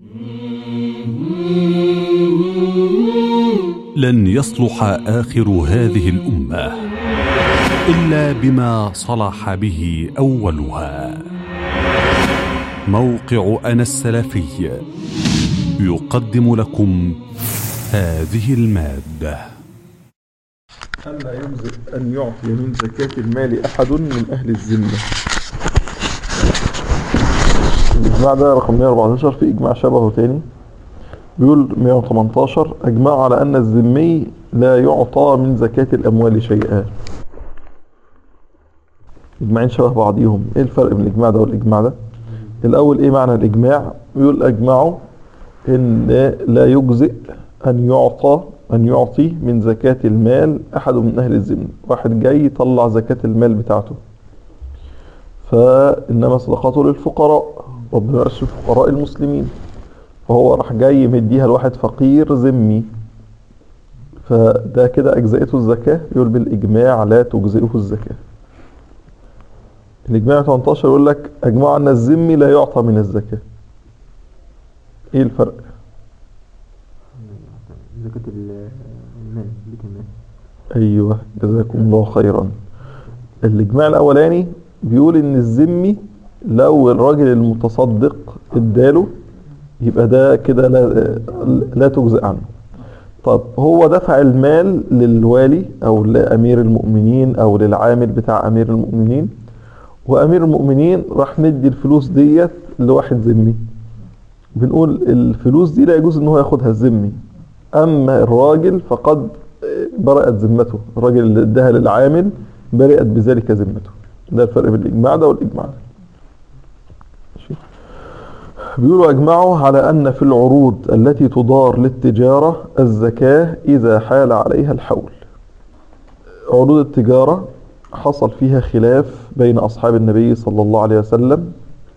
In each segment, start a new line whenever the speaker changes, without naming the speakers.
لن يصلح اخر هذه الامه الا بما صلح به اولها موقع انا السلفي يقدم لكم هذه الماده
ألا يجزئ أن يعطي من زكاة المال أحد من أهل الذمة الإجماع ده رقم 114 في إجماع شبهه تاني بيقول 118 أجمعوا على أن الذمي لا يعطى من زكاة الأموال شيئا إجماعين شبه بعضيهم إيه الفرق بين الإجماع ده والإجماع ده الأول إيه معنى الإجماع بيقول أجمعوا إن لا يجزئ أن يعطى أن يعطي من زكاة المال أحد من أهل الذمة واحد جاي يطلع زكاة المال بتاعته فإنما صدقاته للفقراء ربنا يرسل فقراء المسلمين فهو راح جاي مديها لواحد فقير ذمي فده كده أجزأته الزكاة يقول بالإجماع لا تجزئه الزكاة الإجماع 18 يقول لك أجمع أن الذمي لا يعطى من الزكاة إيه الفرق؟
زكاة المال بيت المال
ايوه جزاكم الله خيرا الاجماع الاولاني بيقول ان الذمي لو الراجل المتصدق اداله يبقى ده كده لا, لا تجزئ عنه طب هو دفع المال للوالي او لامير المؤمنين او للعامل بتاع امير المؤمنين وامير المؤمنين راح ندي الفلوس ديت لواحد ذمي بنقول الفلوس دي لا يجوز ان هو ياخدها الذمي اما الراجل فقد برأت ذمته الراجل اللي اداها للعامل برئت بذلك ذمته ده الفرق بين الاجماع ده والاجماع ده ماشي. بيقولوا اجمعوا على ان في العروض التي تدار للتجارة الزكاة اذا حال عليها الحول عروض التجارة حصل فيها خلاف بين اصحاب النبي صلى الله عليه وسلم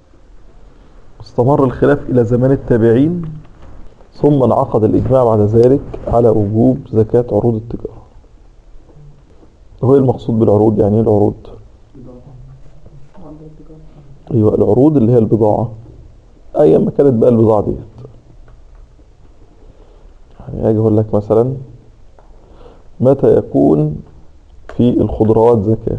استمر الخلاف الى زمان التابعين ثم انعقد الإجماع بعد ذلك على وجوب زكاة عروض التجارة هو إيه المقصود بالعروض يعني ايه العروض ايوه العروض اللي هي البضاعة ايا ما كانت بقى البضاعة ديت يعني اجي اقول لك مثلا متى يكون في الخضروات زكاة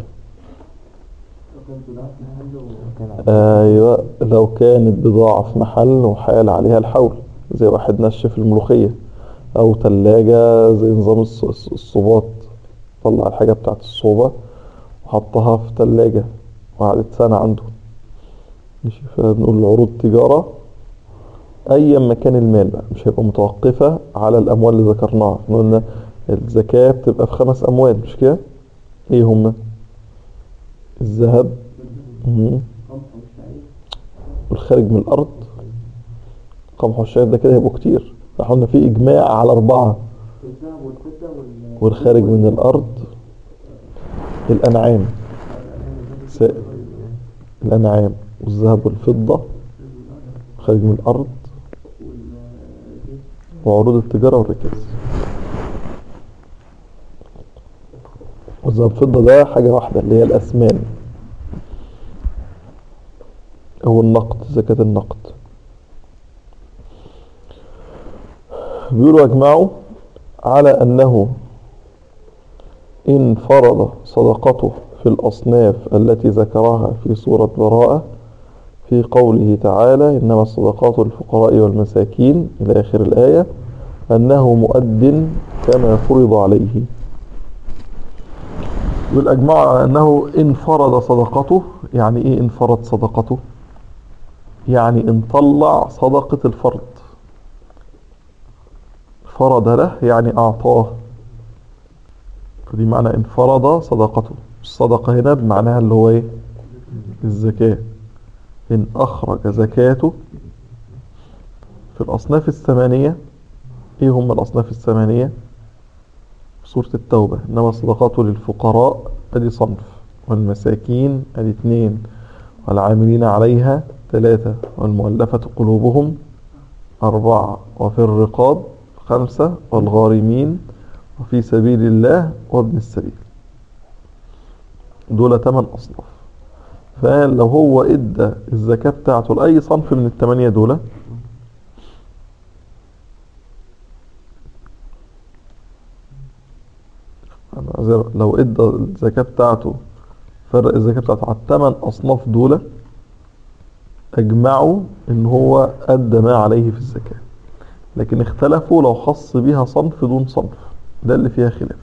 ايوه لو كانت بضاعة في محل وحال عليها الحول زي واحد نشف الملوخية او تلاجة زي نظام الص- الصوبات طلع الحاجة بتاعت الصوبة وحطها في تلاجة وقعدت سنة عنده ماشي فبنقول عروض تجارة ايا ما كان المال بقى مش هيبقى متوقفة على الاموال اللي ذكرناها احنا قلنا الزكاة بتبقى في خمس اموال مش كده ايه هما الذهب مم. والخارج من الارض قمح والشعير ده كده هيبقوا كتير احنا قلنا في اجماع على اربعة
الذهب والفضة وال
والخارج من الارض الانعام س- الانعام والذهب والفضة خارج من الارض وعروض التجارة والركاز والذهب والفضة ده حاجة واحدة اللي هي الأثمان أو النقد زكاة النقد بيقولوا أجمعوا على أنه إن فرض صدقته في الأصناف التي ذكرها في سورة براءة في قوله تعالى إنما الصدقات للفقراء والمساكين إلى آخر الآية أنه مؤد كما فرض عليه يقول أجمعوا على أنه إن فرض صدقته يعني إيه إن فرض صدقته يعني إن طلع صدقة الفرض فرض له يعني أعطاه فدي معنى إن فرض صدقته الصدقة هنا بمعناها اللي هو إيه الزكاة إن أخرج زكاته في الأصناف الثمانية إيه هم الأصناف الثمانية في سورة التوبة إنما الصدقات للفقراء أدي صنف والمساكين أدي اتنين والعاملين عليها ثلاثة والمؤلفة قلوبهم أربعة وفي الرقاب خمسة والغارمين وفي سبيل الله وابن السبيل دول تمن أصناف فلو هو ادى الزكاة بتاعته لأي صنف من التمانية دول معذرة لو ادى الزكاة بتاعته فرق الزكاة بتاعته على الثمان أصناف دول أجمعوا إن هو أدى ما عليه في الزكاة لكن اختلفوا لو خص بيها صنف دون صنف ده اللي فيها خلاف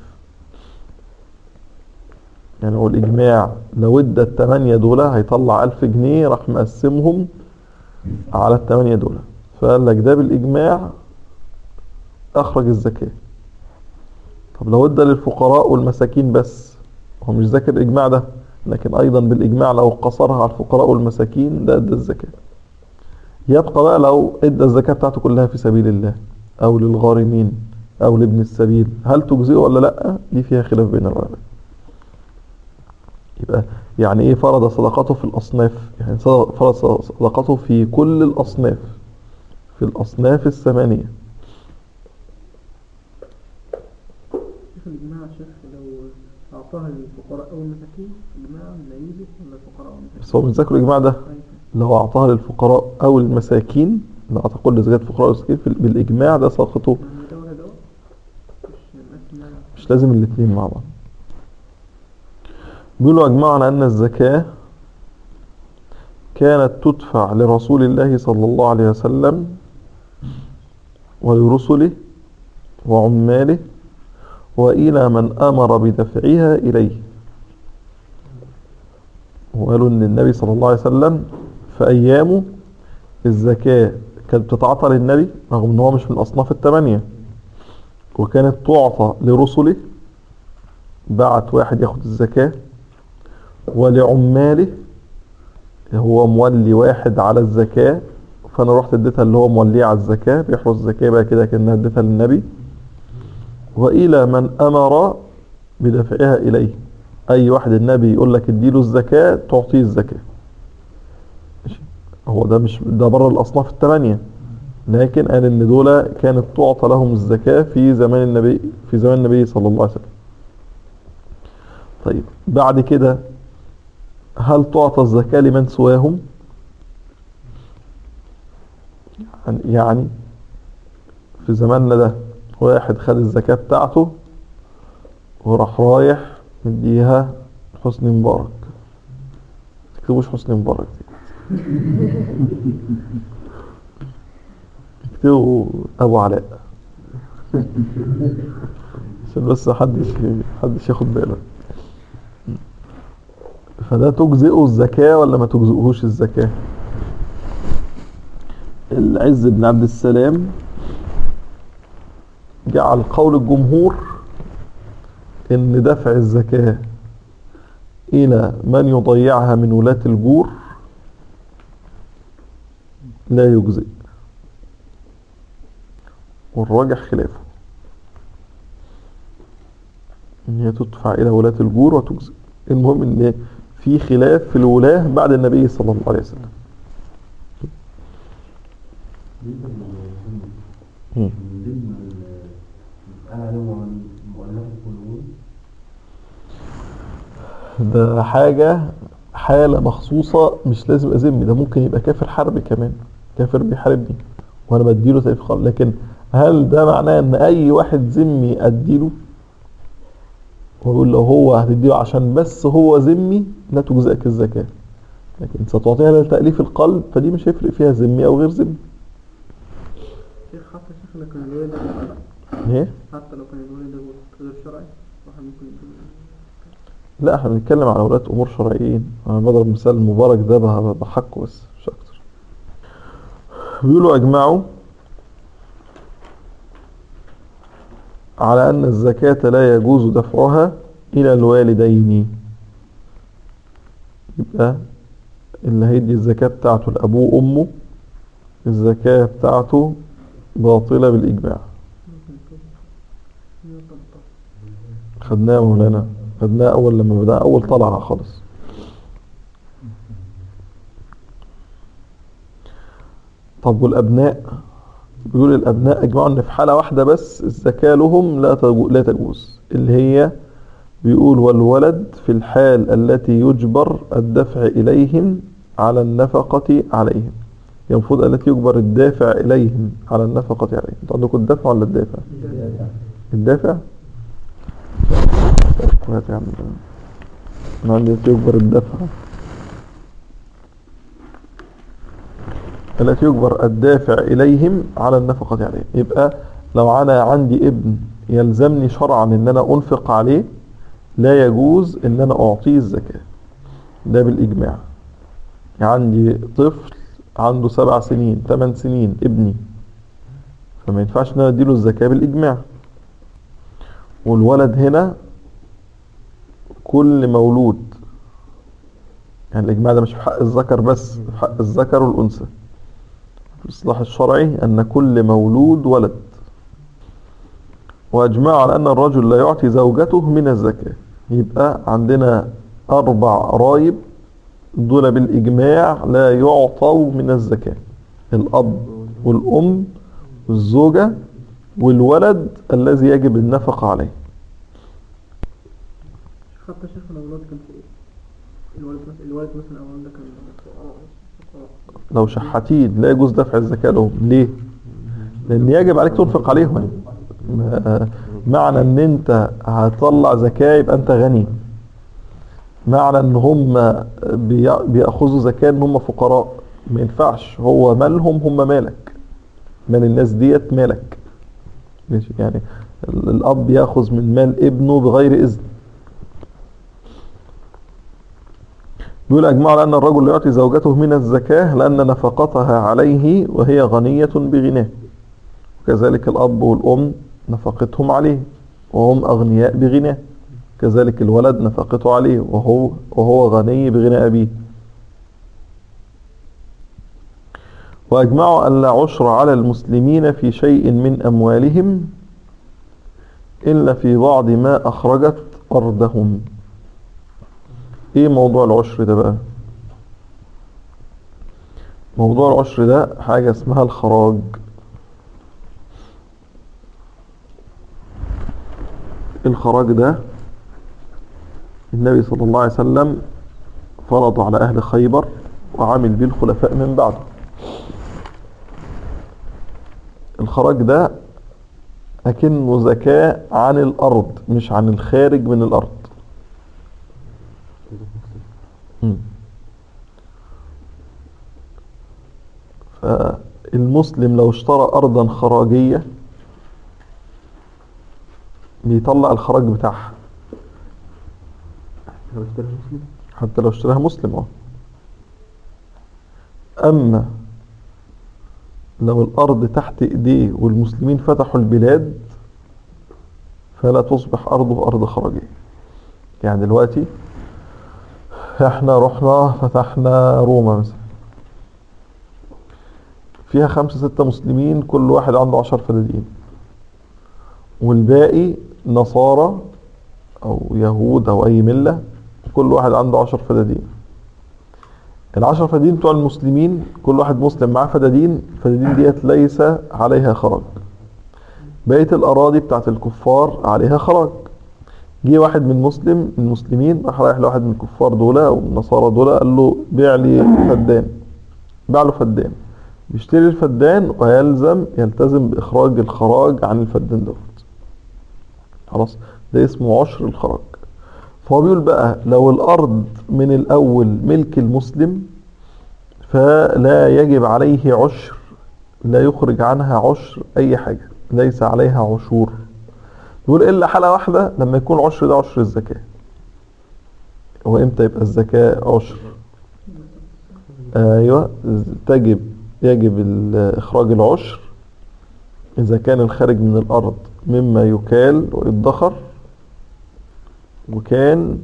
يعني هو الإجماع لو ادى التمانية دول هيطلع ألف جنيه راح مقسمهم على التمانية دول فقال لك ده بالإجماع أخرج الزكاة طب لو ادى للفقراء والمساكين بس هو مش ذاكر الإجماع ده لكن أيضا بالإجماع لو قصرها على الفقراء والمساكين ده ادى الزكاة يبقى بقى لو ادى الزكاة بتاعته كلها في سبيل الله أو للغارمين أو لابن السبيل هل تجزئه ولا لأ دي فيها خلاف بين العلماء يبقى يعني ايه فرض صدقته في الأصناف يعني صد- فرض صدقته في كل الأصناف في الأصناف الثمانية
شيخ الإجماع يا شيخ لو أعطاها للفقراء أو المساكين الإجماع لا يجب ولا الفقراء أو المساكين
بس هو مش ذاكر الإجماع ده
أيوة.
لو أعطاها للفقراء أو المساكين لو أعطى كل زكاة الفقراء والمساكين في- بالإجماع ده صدقته
يعني ده ولا ده مش نقسم يعني.
مش لازم الاثنين مع بعض بيقولوا أجمعوا على أن الزكاة كانت تدفع لرسول الله صلى الله عليه وسلم ولرسله وعماله وإلى من أمر بدفعها إليه وقالوا أن النبي صلى الله عليه وسلم في أيامه الزكاة كانت بتتعطى للنبي رغم أنه هو مش من الأصناف الثمانية وكانت تعطى لرسله بعت واحد ياخد الزكاة ولعماله هو مولي واحد على الزكاة فانا رحت اديتها اللي هو موليه على الزكاة بيحرس الزكاة بقى كده كأنها اديتها للنبي وإلى من أمر بدفعها إليه أي واحد النبي يقول لك اديله الزكاة تعطيه الزكاة ماشي. هو ده مش ده بره الأصناف الثمانية لكن قال ان دول كانت تعطى لهم الزكاة في زمان النبي في زمان النبي صلى الله عليه وسلم طيب بعد كده هل تعطى الزكاة لمن سواهم يعني- يعني في زماننا ده واحد خد الزكاة بتاعته وراح رايح مديها حسني مبارك تكتبوش حسني مبارك دي اكتبوا ابو علاء عشان بس محدش محدش ياخد باله فده تجزئه الزكاة ولا ما تجزئهوش الزكاة العز بن عبد السلام جعل قول الجمهور ان دفع الزكاة الى من يضيعها من ولاة الجور لا يجزئ والراجح خلافه ان هي تدفع الى ولاة الجور وتجزئ المهم ان في خلاف في الولاة بعد النبي صلى الله عليه وسلم مم.
من ضمن المسألة اللي هو مؤلف القلوب
ده حاجة حالة مخصوصة مش لازم يبقى ذمي ده ممكن يبقى كافر حربي كمان كافر بيحاربني وانا بديله سيف قلب لكن هل ده معناه ان اي واحد ذمي اديله ويقول لو هو هتديله عشان بس هو ذمي لا تجزئك الزكاة لكن ستعطيها لتأليف القلب فدي مش هيفرق فيها ذمي او غير ذمي
شيخ حتى شيخ لو كان الولد ده
ايه
حتى لو كان الولد ده غير شرعي واحد ممكن يكون
لا احنا بنتكلم على ولاة امور شرعيين انا بضرب مثال المبارك ده بح- بحقه بس مش اكتر بيقولوا اجمعوا على ان الزكاة لا يجوز دفعها الى الوالدين يبقى اللي هيدي الزكاة بتاعته لابوه وامه الزكاة بتاعته باطلة بالاجماع
ممكن يكون يطبق
خدناه يا مولانا خدناه اول لما بدأ اول طلعة خالص طب والابناء بيقول الابناء اجمعوا ان في حالة واحدة بس الزكاة لهم لا تجو- لا تجوز اللي هي بيقول والولد في الحال التي يجبر الدفع اليهم على النفقة عليهم هي المفروض التي يجبر الدافع اليهم على النفقة عليهم انتوا عندكم الدفع ولا الدافع الدافع وهات يا عم انا عندي يكبر الدفع التي يجبر الدافع إليهم على النفقة عليه يبقى لو أنا عندي ابن يلزمني شرعا إن أنا أنفق عليه لا يجوز إن أنا أعطيه الزكاة ده بالإجماع عندي طفل عنده سبع سنين ثمان سنين ابني فما ينفعش إن أنا أديله الزكاة بالإجماع والولد هنا كل مولود يعني الإجماع ده مش في حق الذكر بس في حق الذكر والأنثى في الإصلاح الشرعي أن كل مولود ولد وأجمعوا على أن الرجل لا يعطي زوجته من الزكاة يبقى عندنا أربع قرايب دول بالإجماع لا يعطوا من الزكاة الأب والأم والزوجة والولد الذي يجب النفقة عليه
حتى شيخ لو الولد كان في ايه؟ الولد مثلا الولد مثلا او الولد كان فقراء فقراء.
لو شحاتين لا يجوز دفع الزكاة لهم ليه؟ لأن يجب عليك تنفق عليهم يعني. ما- معنى ان انت هتطلع زكاة يبقى انت غني معنى ان هم بي- بيأخذوا زكاة ان هم فقراء ما ينفعش هو مالهم هم مالك مال الناس ديت مالك ماشي يعني ال- الاب ياخذ من مال ابنه بغير اذن بيقول اجمعوا على ان الرجل لا يعطي زوجته من الزكاة لان نفقتها عليه وهي غنية بغناه كذلك الأب والأم نفقتهم عليه وهم أغنياء بغناه كذلك الولد نفقته عليه وهو وهو غني بغنى أبيه وأجمعوا أن لا عشر على المسلمين في شيء من أموالهم إلا في بعض ما أخرجت أرضهم إيه موضوع العشر ده بقى موضوع العشر ده حاجة اسمها الخراج الخراج ده النبي صلى الله عليه وسلم فرض على أهل خيبر وعمل به الخلفاء من بعده الخراج ده أكنه زكاة عن الأرض مش عن الخارج من الأرض مم. فالمسلم لو اشترى أرضا خراجية بيطلع الخراج بتاعها
لو اشترى مسلم
حتى لو اشتراها مسلم اه اما لو الارض تحت ايديه والمسلمين فتحوا البلاد فلا تصبح ارضه ارض خراجيه يعني دلوقتي احنا رحنا فتحنا روما مثلا فيها خمسة ستة مسلمين كل واحد عنده عشر فدادين والباقي نصارى او يهود او اي مله كل واحد عنده عشر فدادين العشر فدادين بتوع المسلمين كل واحد مسلم معاه فدادين الفدادين ديت ليس عليها خراج بقية الأراضي بتاعت الكفار عليها خراج جه واحد من مسلم من المسلمين راح رايح لواحد من الكفار دول أو النصارى دول قال له بيع لي فدان باع له فدان بيشتري الفدان ويلزم يلتزم بإخراج الخراج عن الفدان دوت خلاص ده اسمه عشر الخراج فهو بيقول بقى لو الأرض من الأول ملك المسلم فلا يجب عليه عشر لا يخرج عنها عشر أي حاجة ليس عليها عشور يقول إلا حالة واحدة لما يكون عشر ده عشر الزكاة وإمتى يبقى الزكاة عشر أيوة تجب يجب ال- إخراج العشر إذا كان الخارج من الأرض مما يكال ويدخر وكان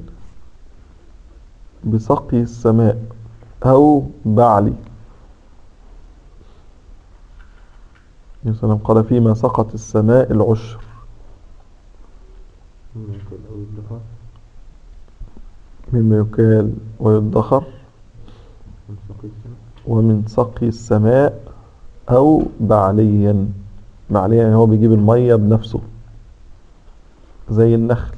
بسقي السماء أو بعلي النبي صلى الله عليه وسلم قال فيما سقط السماء العشر
ممكن أو الدفاع
مما يكال ويدخر
من سقي السماء
ومن سقي السماء أو بعليا بعليا يعني هو بيجيب المية بنفسه زي النخل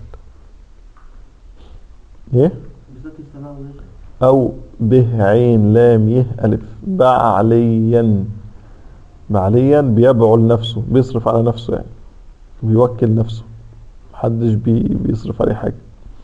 ايه
بذات السماء والنجم
أو به عين لام يه ألف بعليا بعليا بيبعل نفسه بيصرف على نفسه يعني بيوكل نفسه محدش بي بيصرف عليه حاجة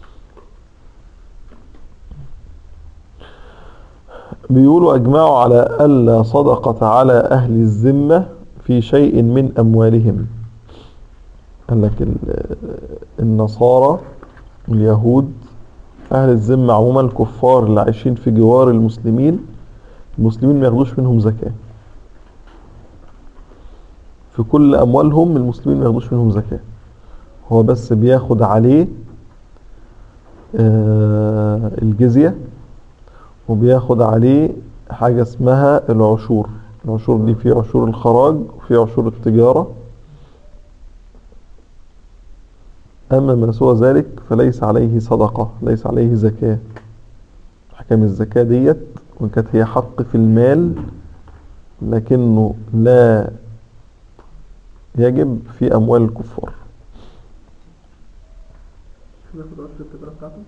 بيقولوا أجمعوا على ألا صدقة على أهل الذمة في شيء من أموالهم قال لك ال- النصارى اليهود أهل الذمة عموما الكفار اللي عايشين في جوار المسلمين المسلمين ما ياخدوش منهم زكاة في كل أموالهم المسلمين ما ياخدوش منهم زكاة هو بس بياخد عليه آه، الجزية وبياخد عليه حاجة اسمها العشور العشور دي في عشور الخراج وفي عشور التجارة أما ما سوى ذلك فليس عليه صدقة ليس عليه زكاة أحكام الزكاة ديت وإن كانت هي حق في المال لكنه لا يجب في أموال الكفار
بياخد عشر التجارة بتاعته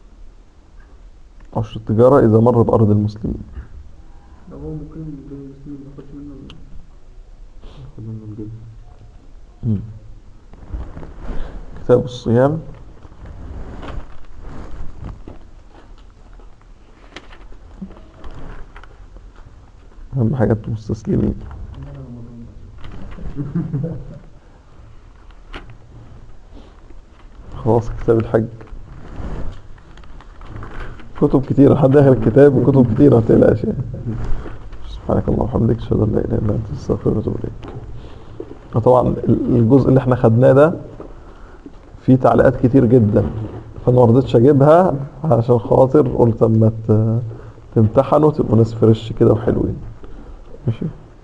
عشر التجارة إذا مر بأرض المسلمين
لو هو مقيم بين المسلمين ما ياخدش منه
ياخد منه الجزء
مم. كتاب الصيام أهم حاجة انتوا مستسلمين خلاص كتاب الحج كتب كتير لحد آخر الكتاب وكتب كتير ما تقلقش يعني سبحانك اللهم وبحمدك أشهد أن لا إله إلا أنت أستغفرك وأتوب إليك طبعا الجزء اللي احنا خدناه ده فيه تعليقات كتير جدا فانا ما رضيتش اجيبها عشان خاطر قلت اما ت- تمتحنوا تبقوا ناس فريش كده وحلوين ماشي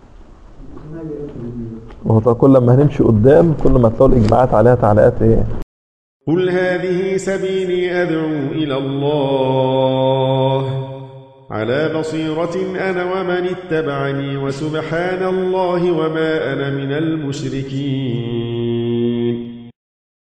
وهو طبعا كل ما هنمشي قدام كل ما تلاقوا الاجماعات عليها تعليقات ايه
قل هذه سبيلي أدعو إلى الله على بصيرة أنا ومن اتبعني وسبحان الله وما أنا من المشركين